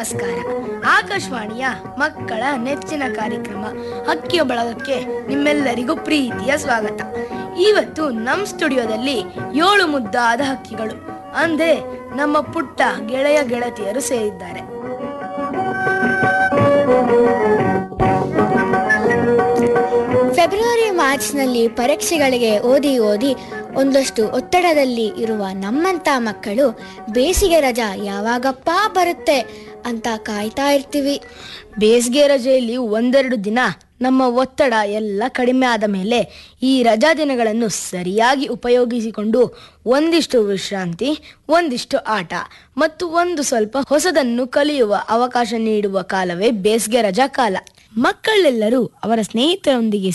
ನಮಸ್ಕಾರ ಆಕಾಶವಾಣಿಯ ಮಕ್ಕಳ ನೆಚ್ಚಿನ ಕಾರ್ಯಕ್ರಮ ಹಕ್ಕಿಯ ಬಳಗಕ್ಕೆ ನಿಮ್ಮೆಲ್ಲರಿಗೂ ಪ್ರೀತಿಯ ಸ್ವಾಗತ ಇವತ್ತು ನಮ್ಮ ಸ್ಟುಡಿಯೋದಲ್ಲಿ ಏಳು ಮುದ್ದಾದ ಹಕ್ಕಿಗಳು ಅಂದ್ರೆ ನಮ್ಮ ಪುಟ್ಟ ಗೆಳೆಯ ಗೆಳತಿಯರು ಸೇರಿದ್ದಾರೆ ಫೆಬ್ರವರಿ ಮಾರ್ಚ್ನಲ್ಲಿ ಪರೀಕ್ಷೆಗಳಿಗೆ ಓದಿ ಓದಿ ಒಂದಷ್ಟು ಒತ್ತಡದಲ್ಲಿ ಇರುವ ನಮ್ಮಂತ ಮಕ್ಕಳು ಬೇಸಿಗೆ ರಜಾ ಯಾವಾಗಪ್ಪ ಬರುತ್ತೆ ಅಂತ ಕಾಯ್ತಾ ಇರ್ತೀವಿ ಬೇಸಿಗೆ ರಜೆಯಲ್ಲಿ ಒಂದೆರಡು ದಿನ ನಮ್ಮ ಒತ್ತಡ ಎಲ್ಲ ಕಡಿಮೆ ಆದ ಮೇಲೆ ಈ ರಜಾ ದಿನಗಳನ್ನು ಸರಿಯಾಗಿ ಉಪಯೋಗಿಸಿಕೊಂಡು ಒಂದಿಷ್ಟು ವಿಶ್ರಾಂತಿ ಒಂದಿಷ್ಟು ಆಟ ಮತ್ತು ಒಂದು ಸ್ವಲ್ಪ ಹೊಸದನ್ನು ಕಲಿಯುವ ಅವಕಾಶ ನೀಡುವ ಕಾಲವೇ ಬೇಸಿಗೆ ರಜಾ ಕಾಲ ಮಕ್ಕಳೆಲ್ಲರೂ ಅವರ ಸ್ನೇಹಿತರೊಂದಿಗೆ